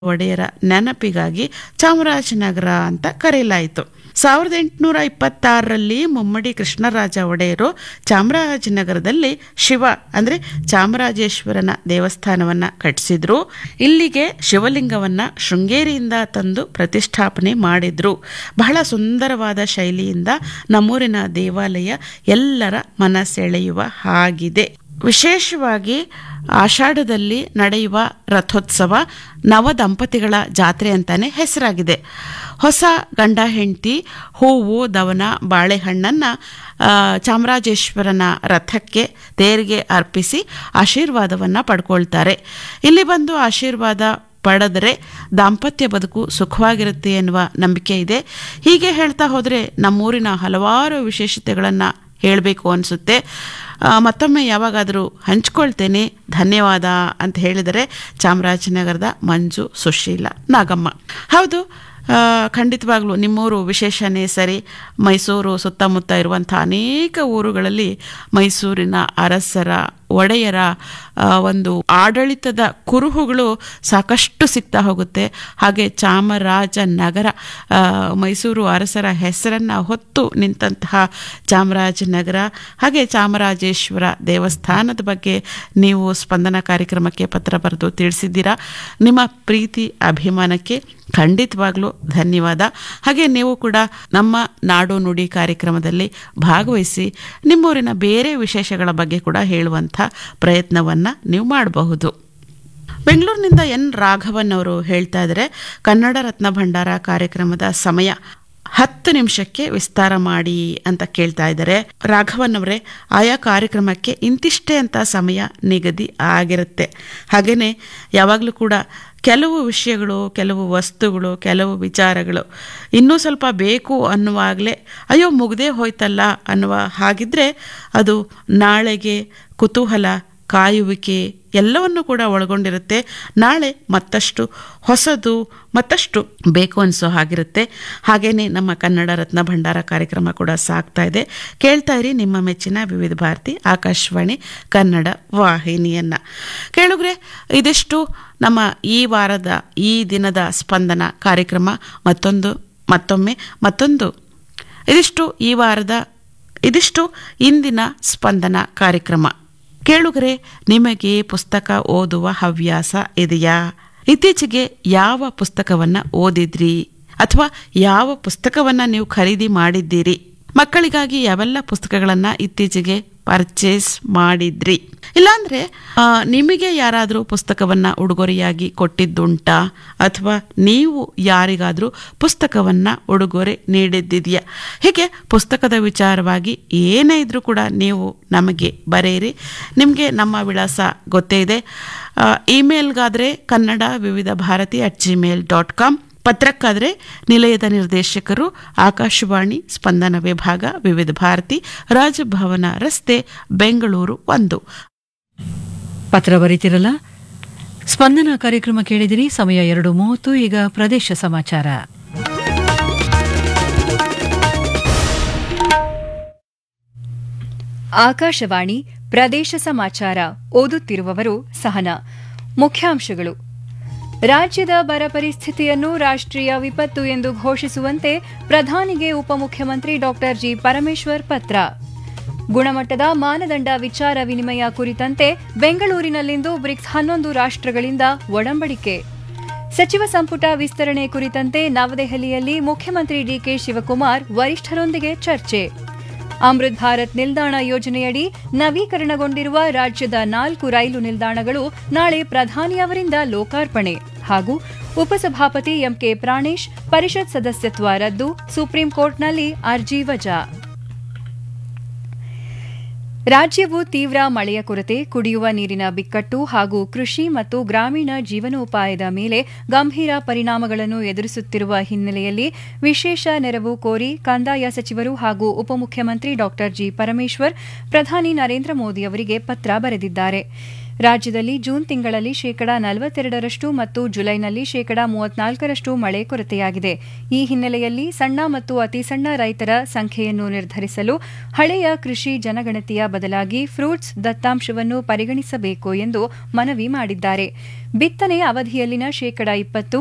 ಒಡೆಯರ ನೆನಪಿಗಾಗಿ ಚಾಮರಾಜನಗರ ಅಂತ ಕರೆಯಲಾಯಿತು ಸಾವಿರದ ಎಂಟುನೂರ ಇಪ್ಪತ್ತಾರರಲ್ಲಿ ಮುಮ್ಮಡಿ ಕೃಷ್ಣರಾಜ ಒಡೆಯರು ಚಾಮರಾಜನಗರದಲ್ಲಿ ಶಿವ ಅಂದ್ರೆ ಚಾಮರಾಜೇಶ್ವರನ ದೇವಸ್ಥಾನವನ್ನ ಕಟ್ಟಿಸಿದ್ರು ಇಲ್ಲಿಗೆ ಶಿವಲಿಂಗವನ್ನ ಶೃಂಗೇರಿಯಿಂದ ತಂದು ಪ್ರತಿಷ್ಠಾಪನೆ ಮಾಡಿದ್ರು ಬಹಳ ಸುಂದರವಾದ ಶೈಲಿಯಿಂದ ನಮ್ಮೂರಿನ ದೇವಾಲಯ ಎಲ್ಲರ ಮನಸೆಳೆಯುವ ಹಾಗಿದೆ ವಿಶೇಷವಾಗಿ ಆಷಾಢದಲ್ಲಿ ನಡೆಯುವ ರಥೋತ್ಸವ ನವ ದಂಪತಿಗಳ ಜಾತ್ರೆ ಅಂತಾನೆ ಹೆಸರಾಗಿದೆ ಹೊಸ ಗಂಡ ಹೆಂಡತಿ ಹೂವು ದವನ ಬಾಳೆಹಣ್ಣನ್ನ ಆ, ಚಾಮರಾಜೇಶ್ವರನ ರಥಕ್ಕೆ ತೇರಿಗೆ ಅರ್ಪಿಸಿ ಆಶೀರ್ವಾದವನ್ನ ಪಡ್ಕೊಳ್ತಾರೆ ಇಲ್ಲಿ ಬಂದು ಆಶೀರ್ವಾದ ಪಡೆದರೆ ದಾಂಪತ್ಯ ಬದುಕು ಸುಖವಾಗಿರುತ್ತೆ ಎನ್ನುವ ನಂಬಿಕೆ ಇದೆ ಹೀಗೆ ಹೇಳ್ತಾ ಹೋದರೆ ನಮ್ಮೂರಿನ ಹಲವಾರು ವಿಶೇಷತೆಗಳನ್ನು ಹೇಳಬೇಕು ಅನಿಸುತ್ತೆ ಆ, ಮತ್ತೊಮ್ಮೆ ಯಾವಾಗಾದರೂ ಹಂಚ್ಕೊಳ್ತೇನೆ ಧನ್ಯವಾದ ಅಂತ ಹೇಳಿದರೆ ಚಾಮರಾಜನಗರದ ಮಂಜು ಸುಶೀಲ ನಾಗಮ್ಮ ಹೌದು ಆ, ಖಂಡಿತವಾಗ್ಲೂ ನಿಮ್ಮೂರು ವಿಶೇಷನೇ ಸರಿ ಮೈಸೂರು ಸುತ್ತಮುತ್ತ ಇರುವಂಥ ಅನೇಕ ಊರುಗಳಲ್ಲಿ ಮೈಸೂರಿನ ಅರಸರ ಒಡೆಯರ ಆ, ಒಂದು ಆಡಳಿತದ ಕುರುಹುಗಳು ಸಾಕಷ್ಟು ಸಿಗ್ತಾ ಹೋಗುತ್ತೆ ಹಾಗೆ ಚಾಮರಾಜನಗರ ಆ, ಮೈಸೂರು ಅರಸರ ಹೆಸರನ್ನು ಹೊತ್ತು ನಿಂತಹ ಚಾಮರಾಜನಗರ ಹಾಗೆ ಚಾಮರಾಜೇಶ್ವರ ದೇವಸ್ಥಾನದ ಬಗ್ಗೆ ನೀವು ಸ್ಪಂದನ ಕಾರ್ಯಕ್ರಮಕ್ಕೆ ಪತ್ರ ಬರೆದು ತಿಳಿಸಿದ್ದೀರಾ ನಿಮ್ಮ ಪ್ರೀತಿ ಅಭಿಮಾನಕ್ಕೆ ಖಂಡಿತವಾಗ್ಲೂ ಧನ್ಯವಾದ ಹಾಗೆ ನೀವು ಕೂಡ ನಮ್ಮ ನಾಡು ನುಡಿ ಕಾರ್ಯಕ್ರಮದಲ್ಲಿ ಭಾಗವಹಿಸಿ ನಿಮ್ಮೂರಿನ ಬೇರೆ ವಿಶೇಷಗಳ ಬಗ್ಗೆ ಕೂಡ ಹೇಳುವಂಥ ಪ್ರಯತ್ನವನ್ನು ನೀವು ಮಾಡಬಹುದು ಬೆಂಗಳೂರಿನಿಂದ ಎನ್ ರಾಘವನ್ ಅವರು ಹೇಳ್ತಾ ಇದ್ದಾರೆ ಕನ್ನಡ ರತ್ನ ಭಂಡಾರ ಕಾರ್ಯಕ್ರಮದ ಸಮಯ ಹತ್ತು ನಿಮಿಷಕ್ಕೆ ವಿಸ್ತಾರ ಮಾಡಿ ಅಂತ ಕೇಳ್ತಾ ಇದ್ದಾರೆ ರಾಘವನ್ ಅವರೇ ಆಯಾ ಕಾರ್ಯಕ್ರಮಕ್ಕೆ ಇಂತಿಷ್ಟೇ ಅಂತ ಸಮಯ ನಿಗದಿ ಆಗಿರುತ್ತೆ ಹಾಗೇನೆ ಯಾವಾಗಲೂ ಕೂಡ ಕೆಲವು ವಿಷಯಗಳು ಕೆಲವು ವಸ್ತುಗಳು ಕೆಲವು ವಿಚಾರಗಳು ಇನ್ನೂ ಸ್ವಲ್ಪ ಬೇಕು ಅನ್ನುವಾಗಲೇ ಅಯ್ಯೋ ಮುಗ್ದೇ ಹೋಯ್ತಲ್ಲ ಅನ್ನುವ ಹಾಗಿದ್ರೆ ಅದು ನಾಳೆಗೆ ಕುತೂಹಲ ಕಾಯುವಿಕೆ ಎಲ್ಲವನ್ನು ಕೂಡ ಒಳಗೊಂಡಿರುತ್ತೆ ನಾಳೆ ಮತ್ತಷ್ಟು ಹೊಸದು ಮತ್ತಷ್ಟು ಬೇಕು ಅನಿಸೋ ಹಾಗಿರುತ್ತೆ ಹಾಗೇನೆ ನಮ್ಮ ಕನ್ನಡ ರತ್ನ ಭಂಡಾರ ಕಾರ್ಯಕ್ರಮ ಕೂಡ ಸಾಗ್ತಾ ಇದೆ ಕೇಳ್ತಾ ಇರಿ ನಿಮ್ಮ ಮೆಚ್ಚಿನ ವಿವಿಧ ಭಾರತಿ ಆಕಾಶವಾಣಿ ಕನ್ನಡ ವಾಹಿನಿಯನ್ನ ಕೇಳುಗ್ರೆ ಇದಿಷ್ಟು ನಮ್ಮ ಈ ವಾರದ ಈ ದಿನದ ಸ್ಪಂದನ ಕಾರ್ಯಕ್ರಮ ಮತ್ತೊಂದು ಮತ್ತೊಮ್ಮೆ ಮತ್ತೊಂದು ಇದಿಷ್ಟು ಈ ವಾರದ ಇದಿಷ್ಟು ಇಂದಿನ ಸ್ಪಂದನ ಕಾರ್ಯಕ್ರಮ ಕೇಳುಗರೆ ನಿಮಗೆ ಪುಸ್ತಕ ಓದುವ ಹವ್ಯಾಸ ಇದೆಯಾ ಇತ್ತೀಚೆಗೆ ಯಾವ ಪುಸ್ತಕವನ್ನ ಓದಿದ್ರಿ ಅಥವಾ ಯಾವ ಪುಸ್ತಕವನ್ನ ನೀವು ಖರೀದಿ ಮಾಡಿದ್ದೀರಿ ಮಕ್ಕಳಿಗಾಗಿ ಯಾವೆಲ್ಲ ಪುಸ್ತಕಗಳನ್ನ ಇತ್ತೀಚೆಗೆ ಪರ್ಚೇಸ್ ಮಾಡಿದ್ರಿ ಇಲ್ಲಾಂದ್ರೆ ಆ, ನಿಮಗೆ ಯಾರಾದರೂ ಪುಸ್ತಕವನ್ನ ಉಡುಗೊರೆಯಾಗಿ ಕೊಟ್ಟಿದ್ದುಂಟಾ ಅಥವಾ ನೀವು ಯಾರಿಗಾದರೂ ಪುಸ್ತಕವನ್ನ ಉಡುಗೊರೆ ನೀಡಿದ್ದಿದೆಯಾ ಹೀಗೆ ಪುಸ್ತಕದ ವಿಚಾರವಾಗಿ ಏನೇ ಇದ್ರೂ ಕೂಡ ನೀವು ನಮಗೆ ಬರೆಯಿರಿ ನಿಮಗೆ ನಮ್ಮ ವಿಳಾಸ ಗೊತ್ತೇ ಇದೆ ಆ, ಇಮೇಲ್ಗಾದ್ರೆ Kannada Vividh Bharati at Gmail dot com ಪತ್ರಕ್ಕಾದರೆ ನಿಲಯದ ನಿರ್ದೇಶಕರು ಆಕಾಶವಾಣಿ ಸ್ಪಂದನ ವಿಭಾಗ ವಿವಿಧ ಭಾರತಿ ರಾಜಭವನ ರಸ್ತೆ ಬೆಂಗಳೂರು ಒಂದು ಪತ್ರ ಬರೀತಿರಲ್ಲ ಸ್ಪಂದನ ಕಾರ್ಯಕ್ರಮ ಕೇಳಿದಿರಿ ಸಮಯ ಎರಡು ಮೂವತ್ತು ಈಗ ಪ್ರದೇಶ ಸಮಾಚಾರ ಆಕಾಶವಾಣಿ ಪ್ರದೇಶ ಸಮಾಚಾರ ಓದುತ್ತಿರುವವರು ಸಹನಾ ಮುಖ್ಯಾಂಶಗಳು ರಾಜ್ಯದ ಬರ ಪರಿಸ್ಥಿತಿಯನ್ನು ರಾಷ್ಟ್ರೀಯ ವಿಪತ್ತು ಎಂದು ಘೋಷಿಸುವಂತೆ ಪ್ರಧಾನಿಗೆ ಉಪಮುಖ್ಯಮಂತ್ರಿ ಡಾ ಜಿ ಪರಮೇಶ್ವರ್ ಪತ್ರ ಗುಣಮಟ್ಟದ ಮಾನದಂಡ ವಿಚಾರ ವಿನಿಮಯ ಕುರಿತಂತೆ ಬೆಂಗಳೂರಿನಲ್ಲಿಂದು ಬ್ರಿಕ್ಸ್ ಹನ್ನೊಂದು ರಾಷ್ಟ್ರಗಳಿಂದ ಒಡಂಬಡಿಕೆ ಸಚಿವ ಸಂಪುಟ ವಿಸ್ತರಣೆ ಕುರಿತಂತೆ ನವದೆಹಲಿಯಲ್ಲಿ ಮುಖ್ಯಮಂತ್ರಿ ಡಿಕೆ ಶಿವಕುಮಾರ್ ವರಿಷ್ಠರೊಂದಿಗೆ ಚರ್ಚೆ ಅಮೃತ್ ಭಾರತ್ ನಿಲ್ದಾಣ ಯೋಜನೆಯಡಿ ನವೀಕರಣಗೊಂಡಿರುವ ರಾಜ್ಯದ ನಾಲ್ಕು ರೈಲು ನಿಲ್ದಾಣಗಳು ನಾಳೆ ಪ್ರಧಾನಿ ಅವರಿಂದ ಲೋಕಾರ್ಪಣೆ ಹಾಗೂ ಉಪಸಭಾಪತಿ ಎಂಕೆ ಪ್ರಾಣೇಶ್ ಪರಿಷತ್ ಸದಸ್ಯತ್ವ ರದ್ದು ಸುಪ್ರೀಂ ಕೋರ್ಟ್ನಲ್ಲಿ ಅರ್ಜಿ ವಜಾ ರಾಜ್ಯವು ತೀವ್ರ ಮಳೆಯ ಕೊರತೆ ಕುಡಿಯುವ ನೀರಿನ ಬಿಕ್ಕಟ್ಟು ಹಾಗೂ ಕೃಷಿ ಮತ್ತು ಗ್ರಾಮೀಣ ಜೀವನೋಪಾಯದ ಮೇಲೆ ಗಂಭೀರ ಪರಿಣಾಮಗಳನ್ನು ಎದುರಿಸುತ್ತಿರುವ ಹಿನ್ನೆಲೆಯಲ್ಲಿ ವಿಶೇಷ ನೆರವು ಕೋರಿ ಕಂದಾಯ ಸಚಿವರು ಹಾಗೂ ಉಪಮುಖ್ಯಮಂತ್ರಿ ಡಾ ಜಿ ಪರಮೇಶ್ವರ್ ಪ್ರಧಾನಿ ನರೇಂದ್ರ ಮೋದಿ ಅವರಿಗೆ ಪತ್ರ ಬರೆದಿದ್ದಾರೆ ರಾಜ್ಯದಲ್ಲಿ ಜೂನ್ ತಿಂಗಳಲ್ಲಿ ಶೇಕಡಾ ನಲವತ್ತೆರಡರಷ್ಟು ಮತ್ತು ಜುಲೈನಲ್ಲಿ ಶೇಕಡಾ ಮೂವತ್ನಾಲ್ಕರಷ್ಟು ಮಳೆ ಕೊರತೆಯಾಗಿದೆ ಈ ಹಿನ್ನೆಲೆಯಲ್ಲಿ ಸಣ್ಣ ಮತ್ತು ಅತಿ ಸಣ್ಣ ರೈತರ ಸಂಖ್ಯೆಯನ್ನು ನಿರ್ಧರಿಸಲು ಹಳೆಯ ಕೃಷಿ ಜನಗಣತಿಯ ಬದಲಾಗಿ ಫ್ರೂಟ್ಸ್ ದತ್ತಾಂಶವನ್ನು ಪರಿಗಣಿಸಬೇಕು ಎಂದು ಮನವಿ ಮಾಡಿದ್ದಾರೆ ಬಿತ್ತನೆ ಅವಧಿಯಲ್ಲಿನ ಶೇಕಡಾ ಇಪ್ಪತ್ತು